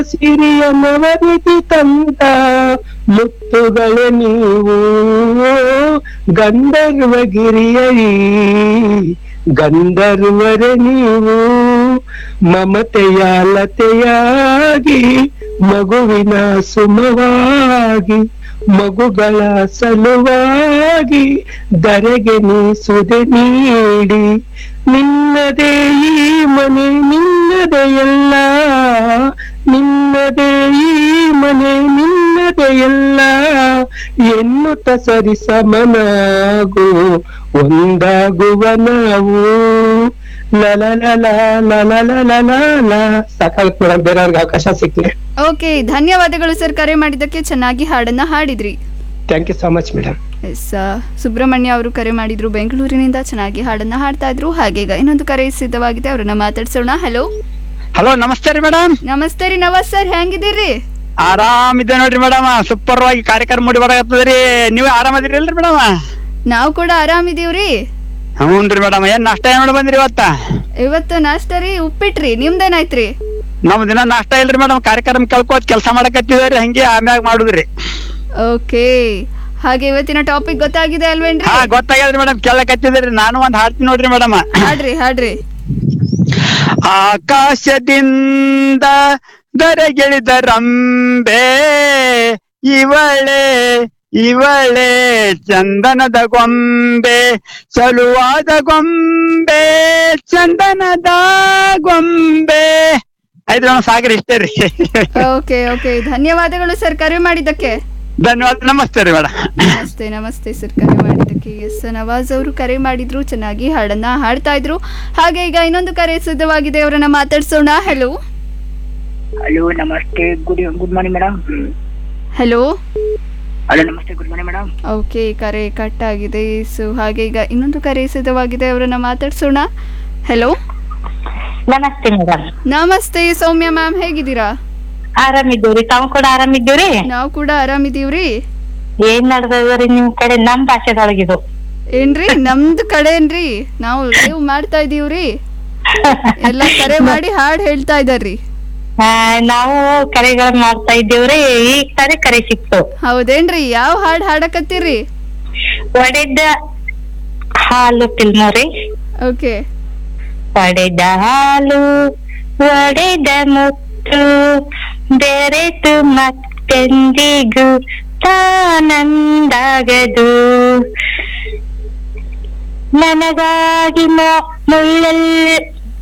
ಸಿರಿಯ ನವನಿಧಿ ತಂದ ಮುತ್ತುಗಳೇ ನೀವು ಗಂಧರ್ವಗಿರಿಯೈ ಗಂಧರ್ವರೇ ನೀವು ಮಮತೆಯ ಲತೆಯಾಗಿ ಮಗುವಿನ ಸುಮವಾಗಿ ಮಗುಗಳ ಸಲುವಾಗಿ ಧರೆಗೆ ನೀ ಸುದೆ ನೀಡಿ ನಿನ್ನದೇ ಈ ಮನೆ ನಿನ್ನದೇ ಎಲ್ಲ ನಿನ್ನದೇ ಈ ಮನೆ ನಿನ್ನದೇ ಎಲ್ಲ ಎನ್ನುತ್ತ ಸರಿ ಸಮನಾಗು ಒಂದಾಗುವ ನಾವು ಲಲಲಲ ಲಲಲಲ ಸಾಕಾಗುತ್ತೆ ಮೇಡಮ್ ಬೇರೆಯವ್ರಿಗೆ ಅವಕಾಶ ಸಿಕ್ಲಿ ಓಕೆ ಧನ್ಯವಾದಗಳು ಸರ್ ಕರೆ ಮಾಡಿದ್ದಕ್ಕೆ ಚೆನ್ನಾಗಿ ಹಾಡನ್ನ ಹಾಡಿದ್ರಿ thank you so much madam S Subrahmanya ಅವರು ಕರೆ ಮಾಡಿದ್ರು ಬೆಂಗಳೂರಿನಿಂದ ಚೆನ್ನಾಗಿ ಹಾಡನ್ನ ಹಾಡ್ತಾ ಇದ್ರು ಹಾಗೆ ಈಗ ಇನ್ನೊಂದು ಕರೆ ಸಿದ್ಧವಾಗಿದೆ ಅವರನ್ನ ಮಾತಾಡ್ಸೋಣ ಹಲೋ ಹಲೋ ನಮಸ್ತೆ ರೀ ಮೇಡಮ್ ನಮಸ್ತೆ ರೀ ನವಾಜ್ ಸರ್ ಹೆಂಗಿದ್ದೀರಿ ಆರಾಮಿದ್ದೆ ನೋಡ್ರಿ ಮೇಡಮ್ ಸೂಪರ್ ವಾಗಿ ಕಾರ್ಯಕ್ರಮ ಮೂಡಿ ಬರಾಕತ್ತದ್ರಿ ನೀವು ಆರಾಮದಿರಿ ಇಲ್ರಿ ಮೇಡಮ್ ನಾವು ಕೂಡ ಆರಾಮಿದೀವ್ರಿ ಹ್ಞೂನ್ರಿ ಮೇಡಮ್ ಏನ್ ನಾಷ್ಟ ಏನ್ ಮಾಡಿ ಬಂದ್ರಿ ಇವತ್ತ ಇವತ್ತು ನಾಷ್ಟ ರೀ ಉಪ್ಪಿಟ್ರಿ ನಿಮ್ದೇನಾಯ್ತ್ರಿ ನಮ್ ದಿನ ನಾಷ್ಟ ಇಲ್ರಿ ಮೇಡಮ್ ಕಾರ್ಯಕ್ರಮ ಕೇಳ್ಕೋತ್ ಕೆಲಸ ಮಾಡಕತ್ತಿದ್ರಿ ಹಂಗೆ ಆಮ್ಯಾಗ ಮಾಡುದ್ರಿ ಓಕೆ ಹಾಗೆ ಇವತ್ತಿನ ಟಾಪಿಕ್ ಗೊತ್ತಾಗಿದೆ ಅಲ್ವೇನ್ರಿ ಹಾ ಗೊತ್ತಾಗ್ಯದ್ರಿ ಮೇಡಮ್ ಕೇಳಕತ್ತಿದ್ರಿ ನಾನು ಒಂದ್ ಹಾಡ್ತೀನಿ ನೋಡ್ರಿ ಮೇಡಮ್ ಹಾಡ್ರಿ ಹಾಡ್ರಿ ಆಕಾಶದಿಂದ ದರೆಗಿಳಿದ ರಂಬೆ ಇವಳೆ ಇವಳೆ ಚಂದನದ ಗೊಂಬೆ ಚಲುವಾದ ಗೊಂಬೆ ಚಂದನದ ಗೊಂಬೆ ಆಯ್ತು ಮೇಡಮ್ ಸಾಗರಿ ಇಷ್ಟೇ ರೀ ಓಕೆ ಓಕೆ ಧನ್ಯವಾದಗಳು ಸರ್ ಕರೆ ಮಾಡಿದ್ದಕ್ಕೆ ಧನ್ಯವಾದ ನಮಸ್ತೆ ರೀ ಮೇಡಮ್ ನಮಸ್ತೆ ನಮಸ್ತೆ ಸರ್ ಕರೆ ಮಾಡಿದ್ದಕ್ಕೆ ಎಸ್ ನವಾಜ್ ಅವರು ಕರೆ ಮಾಡಿದ್ರು ಚೆನ್ನಾಗಿ ಹಾಡನ್ನ ಹಾಡ್ತಾ ಇದ್ರು ಹಾಗೆ ಈಗ ಇನ್ನೊಂದು ಕರೆ ಸಿದ್ಧವಾಗಿದೆ ಅವರನ್ನ ಮಾತಾಡ್ಸೋಣ ಹಲೋ ಹಲೋ ನಮಸ್ತೆ good good morning madam hello hello ನಮಸ್ತೆ ಗುಡ್ ಮಾರ್ನಿಂಗ್ ಮೇಡಮ್ ಓಕೆ ಕರೆ ಕಟ್ ಆಗಿದೆ ಸೊ ಹಾಗೆ ಈಗ ಇನ್ನೊಂದು ಕರೆ ಸಿದ್ಧವಾಗಿದೆ ಅವರನ್ನ ಮಾತಾಡ್ಸೋಣ ಹಲೋ ನಮಸ್ತೆ ಮೇಡಮ್ ನಮಸ್ತೆ ಸೌಮ್ಯ ಮ್ಯಾಮ್ ಹೇಗಿದ್ದೀರಾ ಆರಾಮಿದ್ದೀವ್ರಿ ತಾವು ಕೂಡ ಆರಾಮಿದ್ದೀವ್ರಿ ನಾವು ಕೂಡ ಆರಾಮಿದೀವ್ರಿ ಏನ್ ನಡ್ದದ್ರಿ ನಿಮ್ ಕಡೆ ನಮ್ ಭಾಷೆದೊಳಗಿದು ಏನ್ರಿ ನಮ್ದು ಕಡೆ ಏನ್ರಿ ನಾವು ಲೈವ್ ಮಾಡ್ತಾ ಇದೀವ್ರಿ ಎಲ್ಲ ಕರೆ ಮಾಡಿ ಹಾಡ್ ಹೇಳ್ತಾ ಇದಾರ್ರಿ ಆ, ನಾವು ಕರೆಗಳ್ ಮಾಡ್ತಾ ಇದ್ದೀವ್ರಿ ಈಗ ತಾನೇ ಕರೆ ಸಿಕ್ತು ಹೌದೇನ್ರಿ ಯಾವ ಹಾಡ್ ಹಾಡಕತ್ತೀರಿ ಒಡೆದ ಹಾಲು ತಿಲ್ಮೋರಿ ಓಕೆ ಒಡೆದ ಹಾಲು ಒಡೆದ ಮುತ್ತು ಬೆರೆತು ಮತ್ತೆಂದಿಗೂ ತಾನಂದಾಗದು ನನಗಾಗಿ ಮೊ- ಮುಳ್ಳೆಲ್ಲ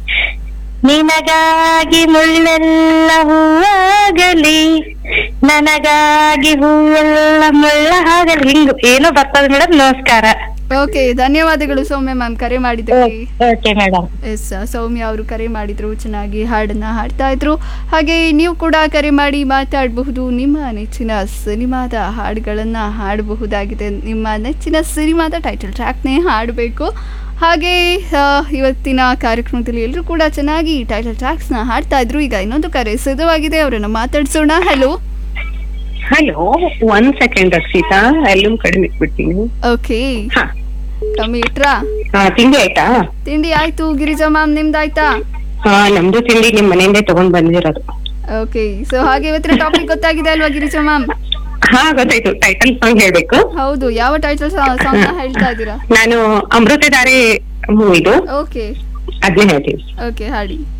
ನಿನಗಾಗಿ ಮುಳ್ಳೆಲ್ಲ ಹೂವಾಗಲಿ ನನಗಾಗಿ ಹೂವೆಲ್ಲ ಮುಳ್ಳಾಗಲಿ ಹಿಂಗ್ ಏನೋ ಬರ್ತದೆ ಮೇಡಮ್ ನಮಸ್ಕಾರ ಓಕೆ ಧನ್ಯವಾದಗಳು ಸೌಮ್ಯ ಮ್ಯಾಮ್ ಕರೆ ಮಾಡಿದ್ದಕ್ಕೆ ಓಕೆ ಮೇಡಮ್ ಎಸ್ ಸೌಮ್ಯ ಅವರು ಕರೆ ಮಾಡಿದ್ರು ಚೆನ್ನಾಗಿ ಹಾಡನ್ನ ಹಾಡ್ತಾ ಇದ್ರು ಹಾಗೆ ನೀವು ಕೂಡ ಕರೆ ಮಾಡಿ ಮಾತಾಡಬಹುದು ನಿಮ್ಮ ನೆಚ್ಚಿನ ಸಿನಿಮಾದ ಹಾಡುಗಳನ್ನ ಹಾಡಬಹುದಾಗಿದೆ ನಿಮ್ಮ ನೆಚ್ಚಿನ ಸಿನಿಮಾದ ಟೈಟಲ್ ಟ್ರ್ಯಾಕ್ನೇ ಹಾಡಬೇಕು ಹಾಗೆ ಆ, ಇವತ್ತಿನ ಕಾರ್ಯಕ್ರಮದಲ್ಲಿ ಎಲ್ಲರೂ ಕೂಡ ಚೆನ್ನಾಗಿ ಟೈಟಲ್ ಟ್ರ್ಯಾಕ್ಸ್ನ ಹಾಡ್ತಾ ಇದ್ರು ಈಗ ಇನ್ನೊಂದು ಕರೆ ಸಿದ್ಧವಾಗಿದೆ ಅವರನ್ನ ಮಾತಾಡ್ಸೋಣ ಹಲೋ ಹಲೋ ಒಂದ್ ಸೆಕೆಂಡ್ ರಕ್ಷಿತಾ ಎಲ್ಲೂ ಕಡಿಮೆ ಇಟ್ಬಿಡ್ತೀನಿ ಓಕೆ ಹಾ ಕಮ್ಮಿ ಇಟ್ರಾ ಹಾ ತಿಂಡಿ ಆಯ್ತಾ ತಿಂಡಿ ಆಯ್ತು ಗಿರಿಜಾ ಮ್ಯಾಮ್ ನಿಮ್ದಾಯ್ತಾ ಹಾ ನಮ್ದು ತಿಂಡಿ ನಿಮ್ ಮನೆಯಿಂದ ತಗೊಂಡ್ ಬಂದಿರೋದು ಓಕೆ ಸೊ ಹಾಗೆ ಇವತ್ತಿನ ಟಾಪಿಕ್ ಗೊತ್ತಾಗಿದೆ ಅಲ್ವಾ ಗಿರಿಜಾ ಮ್ಯಾಮ್ ಹಾ ಗೊತ್ತಾಯ್ತು ಟೈಟಲ್ ಸಾಂಗ್ ಹೇಳ್ಬೇಕು ಹೌದು ಯಾವ ಟೈಟಲ್ ಸಾಂಗ್ ಹೇಳ್ತಾ ಇದ್ದೀರಾ ನಾನು ಅಮೃತಧಾರೆ ಮೂವಿದು ಓಕೆ ಅದ್ನೇ ಹೇಳ್ತೀನಿ ಓಕೆ ಹಾಡಿ